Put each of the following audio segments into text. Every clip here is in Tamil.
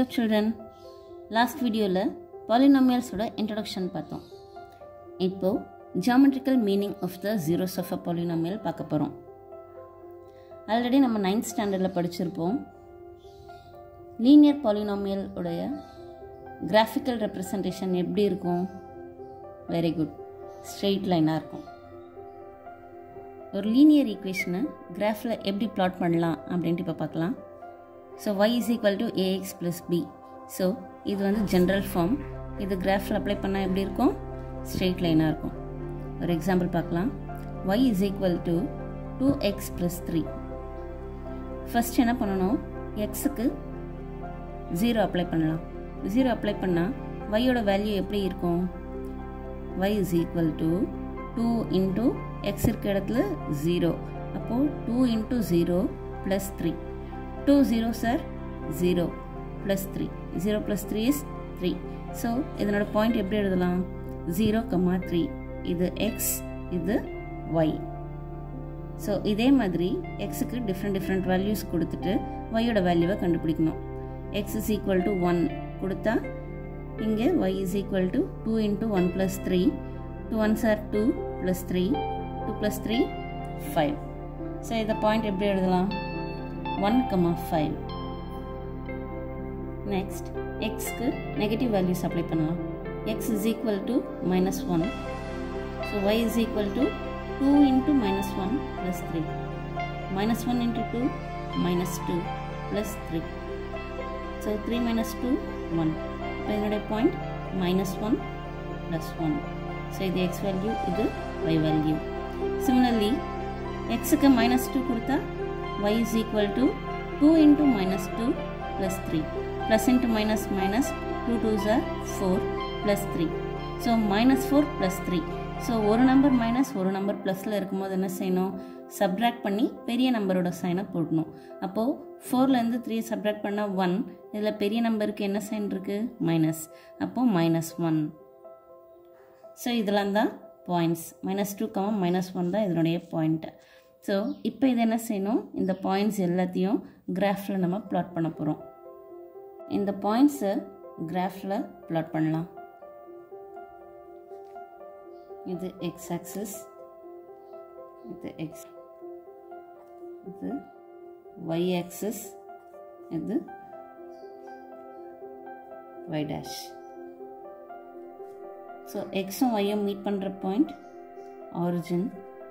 ஹலோ சில்ட்ரன் லாஸ்ட் வீடியோவில் பாலினாமியல்ஸோட இன்ட்ரடக்ஷன் பார்த்தோம் இப்போது geometrical meaning of the zeros of a polynomial பார்க்க போகிறோம் ஆல்ரெடி நம்ம நைன்த் ஸ்டாண்டர்டில் படிச்சிருப்போம் லீனியர் பாலினாமியல் உடைய கிராஃபிக்கல் ரெப்ரசன்டேஷன் எப்படி இருக்கும் வெரி குட் ஸ்ட்ரெயிட் லைனாக இருக்கும் ஒரு லீனியர் ஈக்குவேஷனை கிராஃபில் எப்படி பிளாட் பண்ணலாம் அப்படின்ட்டு இப்போ பார்க்கலாம் so y is equal to a x plus b so இது வந்து ஜென்ரல் ஃபார்ம் இது கிராஃபில் அப்ளை பண்ணால் எப்படி இருக்கும் ஸ்ட்ரெயிட் லைனாக இருக்கும் ஒரு எக்ஸாம்பிள் பார்க்கலாம் y is equal to two x plus three first என்ன பண்ணணும் எக்ஸுக்கு ஜீரோ அப்ளை பண்ணலாம் ஜீரோ அப்ளை பண்ணால் ஒய்யோட வேல்யூ எப்படி இருக்கும் y is equal to two into x இருக்க இடத்துல ஜீரோ அப்போது two into zero plus three two zero are zero plus three zero plus three is three so இதனோட பாயிண்ட் எப்படி எழுதலாம் ஜீரோ கம்மா த்ரீ இது எக்ஸ் இது ஒய் ஸோ இதே மாதிரி எக்ஸுக்கு டிஃப்ரெண்ட் டிஃப்ரெண்ட் வேல்யூஸ் கொடுத்துட்டு ஒய்யோட வேல்யூவை கண்டுபிடிக்கணும் x is equal to one கொடுத்தா இங்கே y is equal to two into one plus three two one are two plus three two plus three five so இந்த பாயிண்ட் எப்படி எழுதலாம் ஒன் கமா ஃபைவ் நெக்ஸ்ட் எக்ஸ்க்கு நெகட்டிவ் வேல்யூஸ் அப்ளை பண்ணலாம் x is equal to minus one so y is equal to two into minus one plus three minus one into two minus two plus three so three minus two one இப்போ என்னுடைய point minus one plus one so இது எக்ஸ் வேல்யூ இது ஒய் வேல்யூ சிமிலர்லி எக்ஸுக்கு மைனஸ் டூ கொடுத்தா y is equal to 2 into minus 2 plus 3 plus into minus minus 2 2s are 4 plus 3 so minus 4 plus 3 so ஒரு நம்பர் மைனஸ் ஒரு நம்பர் ப்ளஸில் இருக்கும்போது என்ன செய்யணும் சப்ராக்ட் பண்ணி பெரிய நம்பரோட சைனை போடணும் அப்போது ஃபோர்லேருந்து த்ரீ சப்ராக்ட் பண்ணால் ஒன் இதில் பெரிய நம்பருக்கு என்ன சைன் இருக்குது மைனஸ் அப்போது மைனஸ் ஒன் ஸோ இதெல்லாம் தான் points minus two comma minus one தான் இதனுடைய பாயிண்ட்டு ஸோ இப்போ இது என்ன செய்யணும் இந்த பாயிண்ட்ஸ் எல்லாத்தையும் கிராஃபில் நம்ம ப்ளாட் பண்ண போகிறோம் இந்த பாயிண்ட்ஸை கிராஃபில் ப்ளாட் பண்ணலாம் இது எக்ஸ் ஆக்சிஸ் இது எக்ஸ் இது ஒய் ஆக்சிஸ் இது ஒய் டேஷ் ஸோ எக்ஸும் ஒய்யும் மீட் பண்ணுற பாயிண்ட் ஆரிஜின்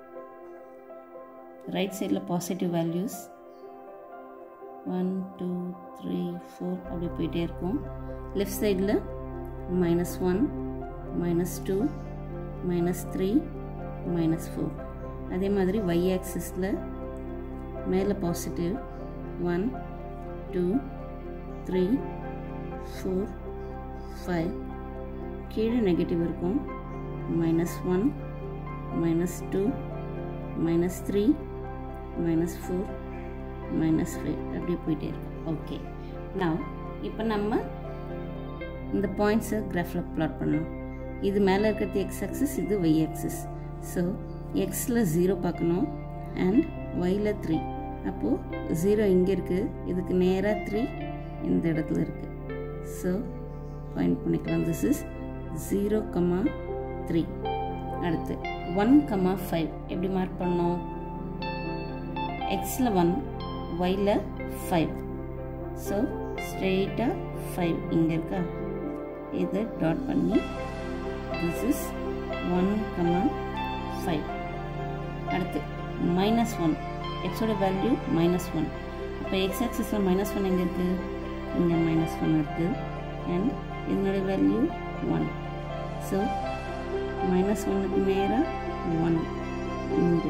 ரைட் சைடில் positive values one two three four அப்படி போயிட்டே இருக்கும் லெஃப்ட் சைடில் minus one minus two minus three minus four அதே மாதிரி ஒய் ஆக்சிஸில் மேலே positive one two three four five கீழே நெகட்டிவ் இருக்கும் minus one minus two minus three minus four minus five அப்படியே போயிட்டே இருக்கும் ஓகே நான் இப்போ நம்ம இந்த பாயிண்ட்ஸை கிராஃபில் ப்ளாட் பண்ணலாம் இது மேலே இருக்கிறது எக்ஸ் ஆக்சிஸ் இது ஒய் ஆக்சிஸ் ஸோ எக்ஸில் ஜீரோ பார்க்கணும் அண்ட் ஒயில் த்ரீ அப்போது ஜீரோ இங்கே இருக்குது இதுக்கு நேராக த்ரீ இந்த இடத்துல இருக்குது ஸோ பாயிண்ட் பண்ணிக்கலாம் this is zero comma three அடுத்து ஒன் கமா ஃபைவ் எப்படி மார்க் பண்ணோம் எக்ஸில் ஒன் ஒயில் ஃபைவ் ஸோ ஸ்ட்ரெயிட்டாக ஃபைவ் இங்கே இருக்கா இதை டாட் பண்ணி this is one comma five அடுத்து மைனஸ் ஒன் எக்ஸோட வேல்யூ மைனஸ் ஒன் இப்போ எக்ஸ் ஆக்சிஸில் மைனஸ் ஒன் எங்கே இருக்குது இங்கே மைனஸ் ஒன் இருக்குது அண்ட் இதனுடைய வேல்யூ ஒன் ஸோ மைனஸ் ஒன்னுக்கு நேராக ஒன் இங்கு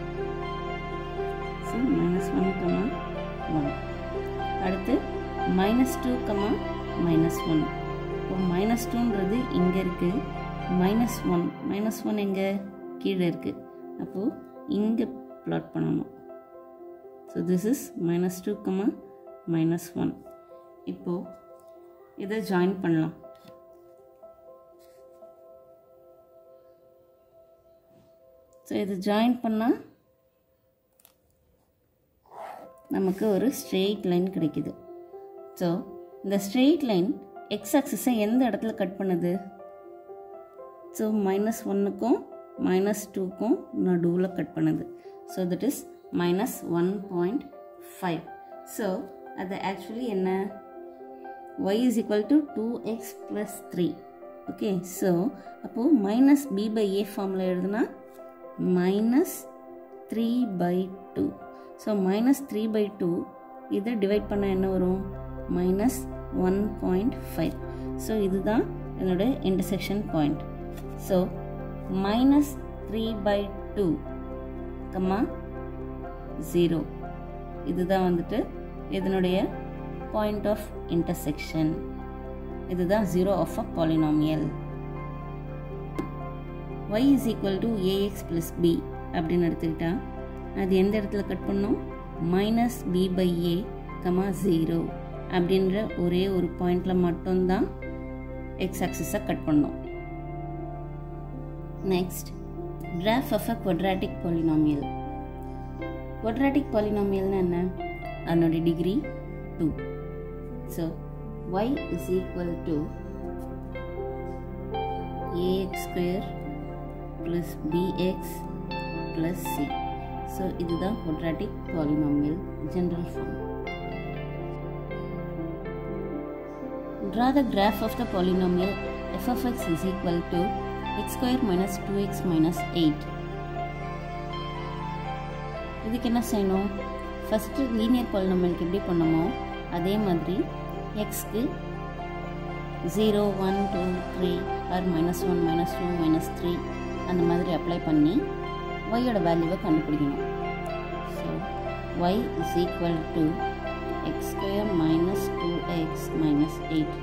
so minus one comma one அடுத்து minus two comma minus one இப்போ மைனஸ் டூன்றது இங்கே இருக்குது மைனஸ் ஒன் மைனஸ் ஒன் எங்கே கீழே இருக்குது அப்போது இங்கே ப்ளாட் பண்ணணும் so this is minus two comma minus one இப்போது இதை ஜாயின் பண்ணலாம் ஸோ இது ஜாயின் பண்ணால் நமக்கு ஒரு ஸ்ட்ரெயிட் லைன் கிடைக்குது ஸோ இந்த ஸ்ட்ரெயிட் லைன் எக்ஸ் ஆக்சிஸை எந்த இடத்துல கட் பண்ணுது ஸோ மைனஸ் ஒன்றுக்கும் மைனஸ் டூக்கும் நடுவில் கட் பண்ணுது so that is minus one point five so அது ஆக்சுவலி என்ன y is equal to 2x plus 3 okay so அப்போது மைனஸ் பி பை ஏ ஃபார்மில் எழுதுனா minus three by two so minus three by two இதை டிவைட் பண்ண என்ன வரும் minus one point five so இதுதான் என்னோட intersection point so minus three by two comma zero இதுதான் வந்துட்டு இதனுடைய பாயிண்ட் ஆஃப் இன்டர்செக்ஷன் இதுதான் zero of a polynomial y is equal to a x plus b அப்படின்னு எடுத்துக்கிட்டா அது எந்த இடத்துல கட் பண்ணோம் minus b by a comma zero அப்படின்ற ஒரே ஒரு பாயிண்டில் மட்டும்தான் எக்ஸ் ஆக்சிஸை கட் பண்ணோம் next graph of a quadratic polynomial quadratic polynomialனா என்ன அதனுடைய degree two so y is equal to ax square plus bx plus c so இதுதான் quadratic polynomial general form draw the graph of the polynomial f of x is equal to x square minus 2x minus 8 இதுக்கு என்ன செய்யணும் ஃபஸ்ட்டு லீனியர் பாலினாமியலுக்கு எப்படி பண்ணமோ அதே மாதிரி எக்ஸ்க்கு zero one two three or minus one minus two minus three அந்த மாதிரி அப்ளை பண்ணி ஒய்யோட வேல்யூவை கண்டுபிடிக்கணும் so y is equal to x square minus two x minus eight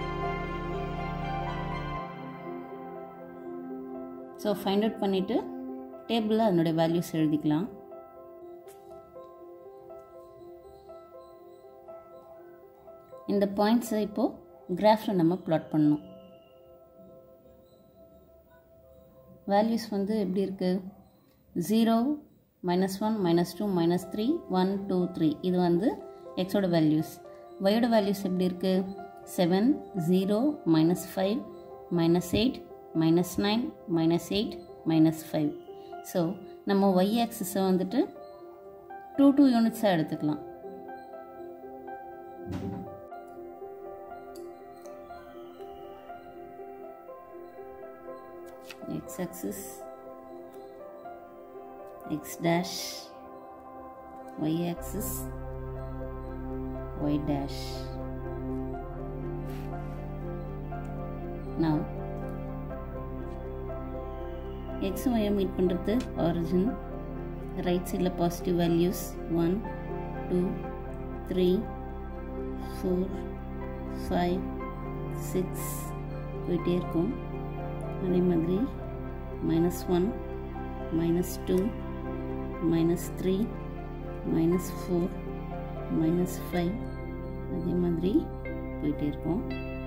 so find out பண்ணிவிட்டு டேபிளில் அதனுடைய வேல்யூஸ் எழுதிக்கலாம் இந்த பாயிண்ட்ஸை இப்போது கிராஃபில் நம்ம ப்ளாட் பண்ணணும் வேல்யூஸ் வந்து எப்படி இருக்குது zero minus one minus two minus three one two three இது வந்து எக்ஸோட வேல்யூஸ் ஒயோட வேல்யூஸ் எப்படி இருக்குது seven zero minus five minus eight minus nine minus eight minus five so நம்ம ஒய் ஆக்சிஸை வந்துட்டு டூ டூ யூனிட்ஸாக எடுத்துக்கலாம் x axis x dash y axis y dash now x y meet பண்ணுறது ஆரிஜின் ரைட் சைடில் positive values one two three four five six போயிட்டே இருக்கும் அதே மாதிரி minus one minus two minus three minus four minus five அதே மாதிரி போயிட்டே இருக்கும்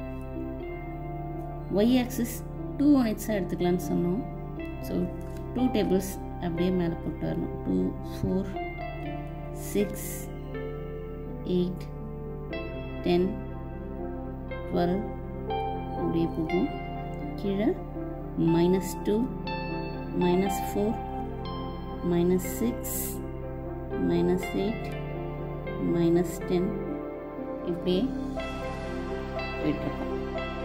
ஒய் ஆக்சிஸ் டூ யூனிட்ஸாக எடுத்துக்கலாம்னு சொன்னோம் ஸோ டூ டேபிள்ஸ் அப்படியே மேலே போட்டு வரணும் two four six eight ten twelve அப்படியே போகும் கீழே minus 2 minus 4 minus 6 minus 8 minus 10 இப்படியே போயிட்டுருக்கோம்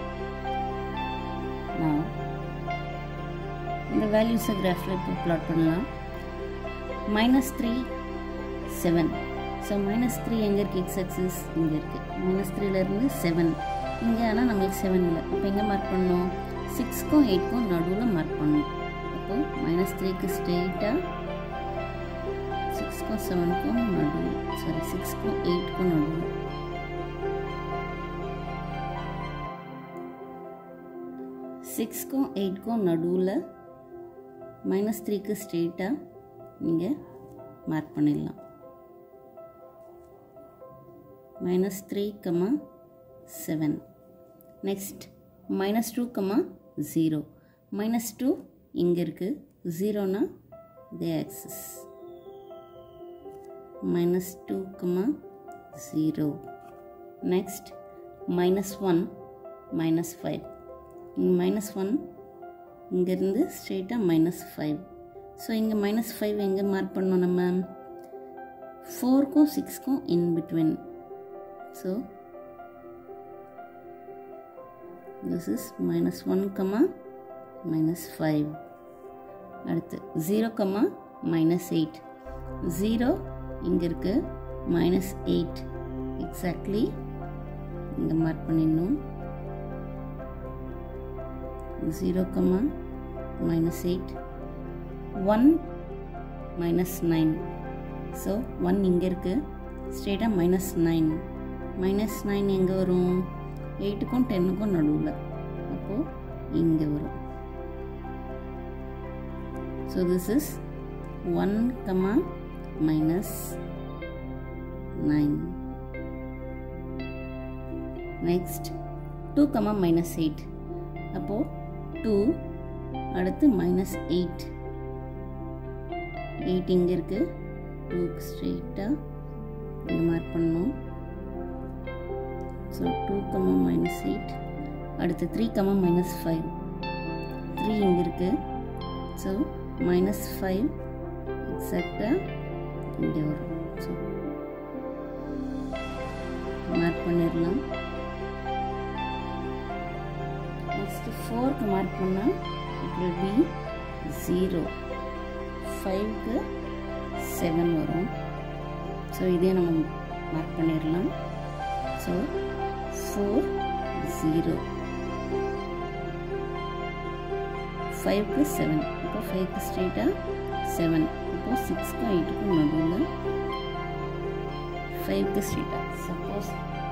நான் இந்த வேல்யூஸை கிராஃபில் இப்போ ப்ளாட் பண்ணலாம் minus three seven so minus three எங்கே இருக்குது எக்ஸ் ஆக்சிஸ் இங்கே இருக்குது மைனஸ் த்ரீலேருந்து செவன் இங்கே ஆனால் நம்மளுக்கு செவன் இல்லை அப்போ எங்கே மார்க் பண்ணணும் சிக்ஸ்க்கும் எயிட்க்கும் நடுவில் மார்க் பண்ணணும் அப்போ மைனஸ் த்ரீக்கு ஸ்ட்ரெயிட்டாக சிக்ஸ்க்கும் செவனுக்கும் நடுவில் சாரி சிக்ஸ்க்கும் எயிட்க்கும் நடுவில் சிக்ஸ்க்கும் எயிட்க்கும் நடுவில் மைனஸ் த்ரீக்கு ஸ்ட்ரெயிட்டாக நீங்கள் மார்க் பண்ணிடலாம் minus three comma seven next minus two comma zero minus two இங்கே இருக்குது ஜீரோனா இதே axis minus two comma zero next minus one minus five இங்கே மைனஸ் ஒன் இங்கேருந்து ஸ்ட்ரெயிட்டாக மைனஸ் ஃபைவ் ஸோ இங்கே மைனஸ் ஃபைவ் எங்கே மார்க் பண்ணோம் நம்ம ஃபோருக்கும் சிக்ஸ்க்கும் in between so this is minus one comma minus five அடுத்து zero comma minus eight zero இங்கே இருக்குது மைனஸ் எயிட் எக்ஸாக்ட்லி இங்கே மார்க் பண்ணிடணும் zero comma minus eight one minus nine so one இங்கே இருக்குது ஸ்ட்ரெயிட்டாக மைனஸ் நைன் மைனஸ் நைன் எங்கே வரும் எயிட்டுக்கும் டென்னுக்கும் நடுவில் அப்போது இங்கே வரும் so this is one comma minus nine next two comma minus eight அப்போது டூ அடுத்து மைனஸ் எயிட் எயிட் இங்கே இருக்குது டூக்கு ஸ்ட்ரெயிட்டாக இங்கே மார்க் பண்ணணும் so two comma minus eight அடுத்து three comma minus five three இங்கே இருக்குது ஸோ மைனஸ் ஃபைவ் எக்ஸாக்டாக இங்கே வரும் ஸோ மார்க் பண்ணிடலாம் நெக்ஸ்ட்டு ஃபோருக்கு மார்க் பண்ணால் இட் வில் பி ஜீரோ ஃபைவ்க்கு செவன் வரும் ஸோ இதே நம்ம மார்க் பண்ணிடலாம் ஸோ ஃபோர் ஜீரோ ஃபைவ்க்கு செவன் இப்போ ஃபைவ்க்கு ஸ்ட்ரெயிட்டாக செவன் இப்போ சிக்ஸ்க்கும் எயிட்டுக்கும் நடுவில் ஃபைவ்க்கு ஸ்ட்ரெயிட்டாக சப்போஸ்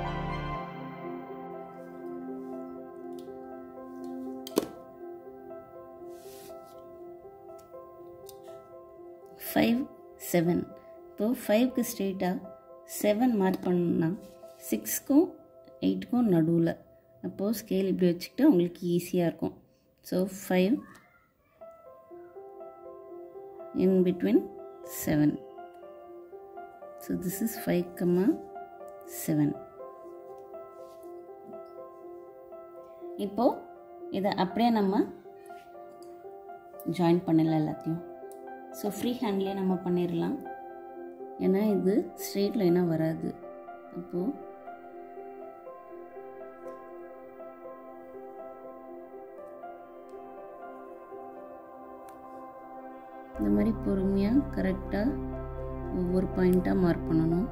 ஃபைவ் செவன் இப்போது ஃபைவ்க்கு ஸ்ட்ரெயிட்டாக செவன் மார்க் பண்ணால் சிக்ஸ்க்கும் எயிட்டுக்கும் நடுவில் அப்போது ஸ்கேல் இப்படி வச்சுக்கிட்டு உங்களுக்கு ஈஸியாக இருக்கும் so five in between 7 so this is 5 comma 7 இப்போ இதை அப்படியே நம்ம ஜாயின் பண்ணலாம் எல்லாத்தையும் ஸோ ஃப்ரீ ஹேண்ட்லேயே நம்ம பண்ணிடலாம் ஏன்னா இது ஸ்ட்ரெயிட் லைனாக வராது அப்போது இந்த மாதிரி பொறுமையாக கரெக்டாக ஒவ்வொரு பாயிண்ட்டாக மார்க் பண்ணணும்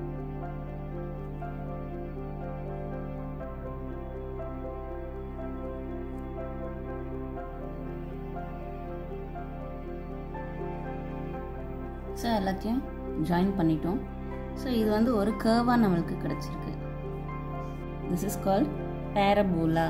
ஸோ எல்லாத்தையும் ஜாயின் பண்ணிட்டோம் ஸோ இது வந்து ஒரு கேர்வாக நம்மளுக்கு கிடச்சிருக்கு this is call parabola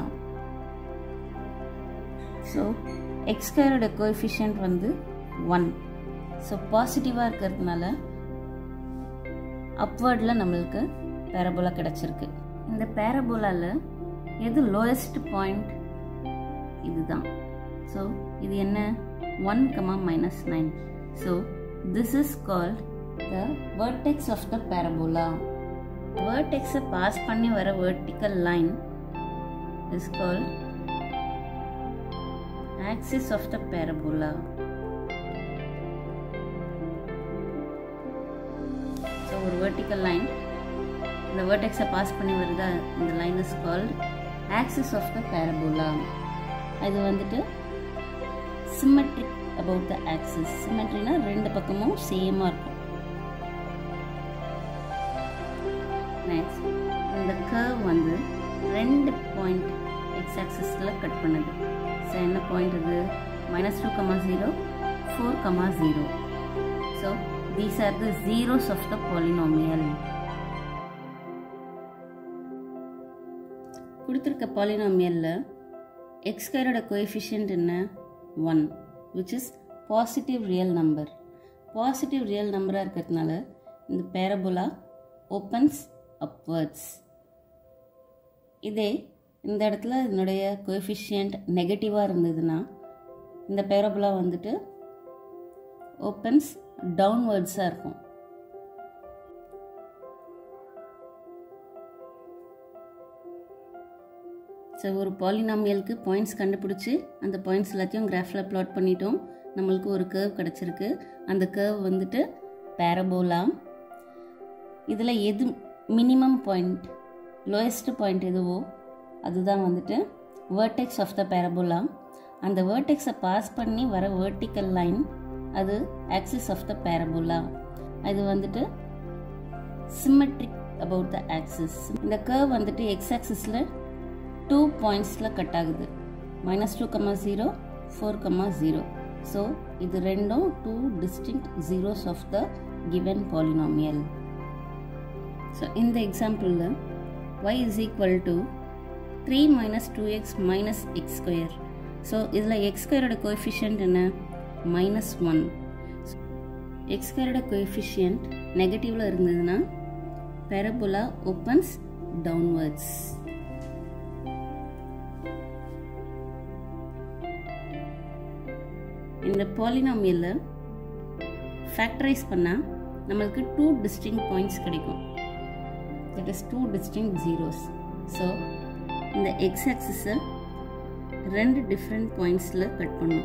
so எக்ஸ்கயரோட கோஎஃபிஷியன்ட் வந்து ஒன் ஸோ பாசிட்டிவாக இருக்கிறதுனால அப்வர்டில் நம்மளுக்கு பேரபோலா கிடச்சிருக்கு இந்த பேரபோலாவில் எது லோயஸ்ட் பாயிண்ட் இதுதான் ஸோ இது என்ன one comma minus nine so this is called the vertex of the parabola வேர்டெக்ஸை பாஸ் பண்ணி வர vertical line is called axis of the parabola. So ஒரு vertical line இந்த vertex-ஐ பாஸ் பண்ணி வருதா இந்த line is called axis of the parabola. அது வந்துட்டு சிமெட்ரிக் அபவுட் த ஆக்சிஸ் சிமெட்ரினா ரெண்டு பக்கமும் சேமாக இருக்கும் நெக்ஸ்ட் இந்த கர்வ் வந்து ரெண்டு பாயிண்ட் எக்ஸ் ஆக்சிஸில் கட் பண்ணுது ஸோ என்ன பாயிண்ட் இது minus two comma zero four comma zero so these are the zeros of the polynomial கொடுத்துருக்க பாலினாமியலில் எக்ஸ் ஸ்கொயரோட கோஎஃபிஷியன்ட் என்ன one which is positive real number positive real நம்பராக இருக்கிறதுனால இந்த பேரபோலா ஓப்பன்ஸ் அப்வர்ட்ஸ் இதே இந்த இடத்துல இதனுடைய கோஎஃபிஷியன்ட் நெகட்டிவாக இருந்ததுன்னா இந்த பேரபோலா வந்துட்டு ஓப்பன்ஸ் டவுன்வர்ட்ஸாக இருக்கும் ஸோ ஒரு பாலினாமியலுக்கு பாயிண்ட்ஸ் கண்டுபிடிச்சி அந்த பாயிண்ட்ஸ் எல்லாத்தையும் கிராஃபில் ப்ளாட் பண்ணிட்டோம் நம்மளுக்கு ஒரு கேர்வ் கிடச்சிருக்கு அந்த கேர்வ் வந்துட்டு பேரபோலா இதில் எது மினிமம் பாயிண்ட் லோயஸ்ட் பாயிண்ட் எதுவோ அதுதான் வந்துட்டு வேர்டெக்ஸ் ஆஃப் த பேரபோலா அந்த வேர்டெக்ஸை பாஸ் பண்ணி வர வேர்டிக்கல் லைன் அது ஆக்சிஸ் ஆஃப் த பேரபோலா அது வந்துட்டு சிமெட்ரிக் அபவுட் த ஆக்சிஸ் இந்த கர்வ் வந்துட்டு எக்ஸ் ஆக்சிஸில் டூ பாயிண்ட்ஸில் கட் ஆகுது minus two comma zero four comma zero so இது ரெண்டும் two distinct zeros of the given polynomial so இந்த எக்ஸாம்பிளில் y is equal to 3 minus 2x minus x square so இதில் எக்ஸ் ஸ்கொயரோட கோஎஃபிஷியன்ட் என்ன மைனஸ் ஒன் எக்ஸ் ஸ்கொயரோட கோஎஃபிஷியன்ட் நெகட்டிவில் இருந்ததுன்னா பெரபுலா ஓப்பன்ஸ் டவுன்வர்ட்ஸ் இந்த பாலினாமியலில் ஃபேக்டரைஸ் பண்ணால் நம்மளுக்கு டூ டிஸ்டிங் பாயிண்ட்ஸ் கிடைக்கும் that is two distinct zeros so இந்த எக்ஸ் ஆக்சிஸை ரெண்டு டிஃப்ரெண்ட் பாயிண்ட்ஸில் கட் பண்ணும்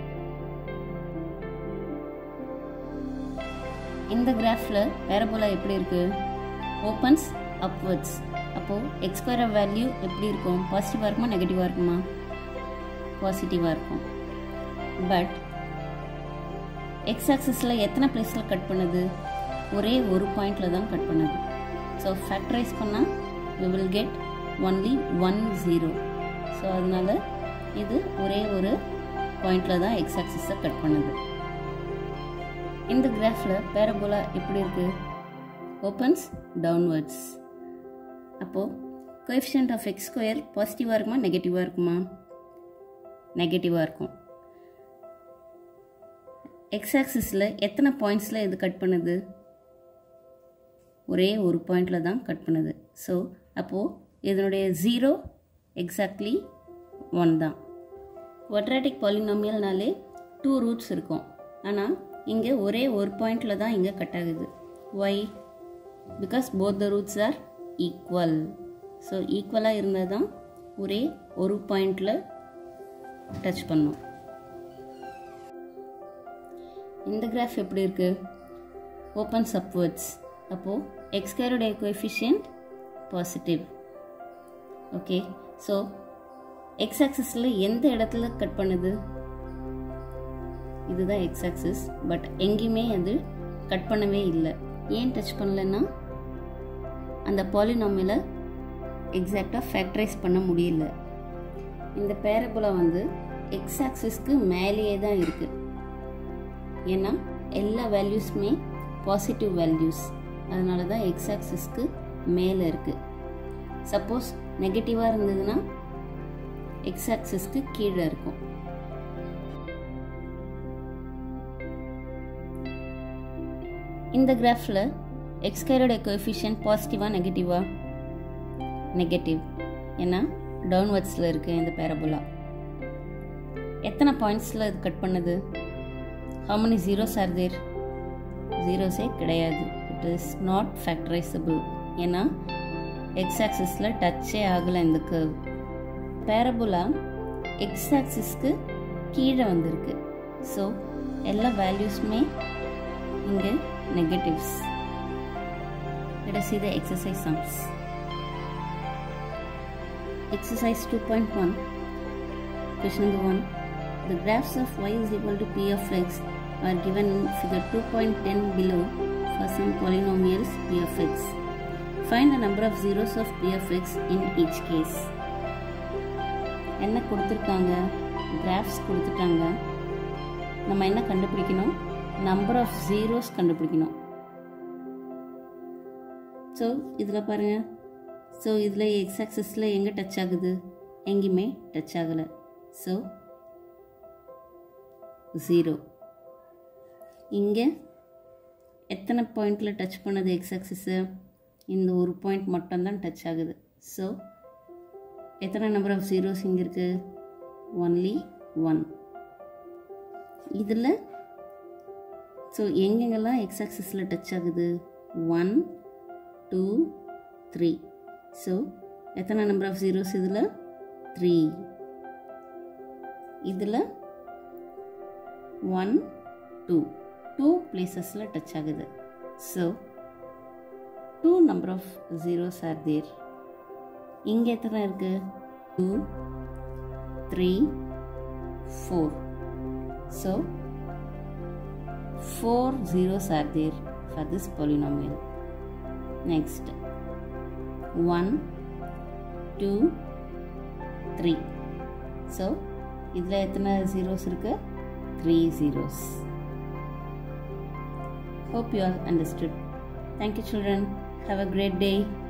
இந்த கிராஃபில் பேரபோலா எப்படி இருக்கு ஓப்பன்ஸ் அப்வர்ட்ஸ் அப்போது எக்ஸ் ஸ்கொயர் வேல்யூ எப்படி இருக்கும் பாசிட்டிவாக இருக்குமா நெகட்டிவாக இருக்குமா பாசிட்டிவாக இருக்கும் பட் எக்ஸ் ஆக்சிஸில் எத்தனை பிளேஸில் கட் பண்ணுது ஒரே ஒரு பாயிண்டில் தான் கட் பண்ணுது ஸோ ஃபேக்டரைஸ் பண்ணால் we will get only one zero so அதனால் இது ஒரே ஒரு பாயிண்டில் தான் எக்ஸ் ஆக்சிஸை கட் பண்ணுது இந்த கிராஃபில் பேரபோலா எப்படி இருக்குது ஓப்பன்ஸ் டவுன்வர்ட்ஸ் அப்போது கோஎஃபிஷியன்ட் ஆஃப் எக்ஸ் ஸ்கொயர் பாசிட்டிவாக இருக்குமா நெகட்டிவாக இருக்குமா நெகட்டிவாக இருக்கும் எக்ஸ் ஆக்சிஸில் எத்தனை பாயிண்ட்ஸில் இது கட் பண்ணுது ஒரே ஒரு பாயிண்டில் தான் கட் பண்ணுது ஸோ அப்போது இதனுடைய ஜீரோ எக்ஸாக்ட்லி ஒன் தான் குவாட்ராட்டிக் பாலினாமியல்னாலே டூ ரூட்ஸ் இருக்கும் ஆனால் இங்கே ஒரே ஒரு பாயிண்டில் தான் இங்கே கட் ஆகுது y because both the roots are equal so ஈக்குவலாக இருந்தால் தான் ஒரே ஒரு பாயிண்டில் டச் பண்ணும் இந்த கிராஃப் எப்படி இருக்கு ஓப்பன்ஸ் அப்வர்ட்ஸ் அப்போது எக்ஸ்கேருடைய coefficient positive okay so x ஆக்சிஸில் எந்த இடத்துல கட் பண்ணுது இதுதான் எக்ஸ் ஆக்சிஸ் பட் எங்கேயுமே அது கட் பண்ணவே இல்லை ஏன் டச் பண்ணலைன்னா அந்த பாலினாமியில் எக்ஸாக்டாக ஃபேக்டரைஸ் பண்ண முடியல இந்த பேரபுலா வந்து எக்ஸ் ஆக்சிஸ்க்கு மேலேயே தான் இருக்குது ஏன்னா எல்லா வேல்யூஸுமே பாசிட்டிவ் வேல்யூஸ் அதனால தான் எக்ஸ் ஆக்சிஸ்க்கு மேலே இருக்குது சப்போஸ் நெகட்டிவாக இருந்ததுன்னா எக்ஸ் ஆக்சிஸ்க்கு கீழே இருக்கும் இந்த கிராஃபில் எக்ஸ்கேரோட கோஎஃபிஷியன்ட் பாசிட்டிவா நெகட்டிவா நெகட்டிவ் ஏன்னா டவுன்வர்ட்ஸில் இருக்குது இந்த பேரபுலா எத்தனை பாயிண்ட்ஸில் இது கட் பண்ணுது how many zeros are there ஜீரோஸே கிடையாது இட் இஸ் நாட் ஃபேக்டரைசபிள் ஏன்னா எக்ஸ் ஆக்சிஸில் டச்சே ஆகலை இந்த கர்வ் பேரபுலா எக்ஸ் ஆக்சிஸ்க்கு கீழே வந்திருக்கு ஸோ எல்லா வேல்யூஸுமே இங்கே negatives let us see the exercise sums exercise 2.1 question number 1 the graphs of y is equal to p of x are given in figure 2.10 below for some polynomials p of x. Find the number of zeros of p of x in each case. என்ன கொடுத்துருக்காங்க கிராஃப்ஸ் கொடுத்துட்டாங்க நம்ம என்ன கண்டுபிடிக்கணும் நம்பர் ஆஃப் ஜீரோஸ் கண்டுபிடிக்கணும் ஸோ இதில் பாருங்கள் ஸோ இதில் எக்ஸ் ஆக்சஸில் எங்கே டச் ஆகுது எங்கேயுமே டச் ஆகலை ஸோ ஜீரோ இங்கே எத்தனை பாயிண்டில் டச் பண்ணது எக்ஸ் ஆக்சிஸு இந்த ஒரு பாயிண்ட் மட்டும்தான் டச் ஆகுது ஸோ எத்தனை நம்பர் ஆஃப் ஜீரோஸ் இங்கே இருக்குது ஒன்லி ஒன் இதில் ஸோ எங்கெங்கெல்லாம் எக்ஸ் ஆக்சிஸில் டச் ஆகுது ஒன் டூ த்ரீ ஸோ எத்தனை நம்பர் ஆஃப் ஜீரோஸ் இதில் த்ரீ இதில் ஒன் டூ டூ பிளேசஸில் டச் ஆகுது so two number of zeros are there இங்கே எத்தனை இருக்குது two three four so four zeros are there for this polynomial. Next, 1, 2, 3. So, இதில் எத்தனை zeros இருக்கு 3 zeros. Hope you all understood. Thank you children. Have a great day.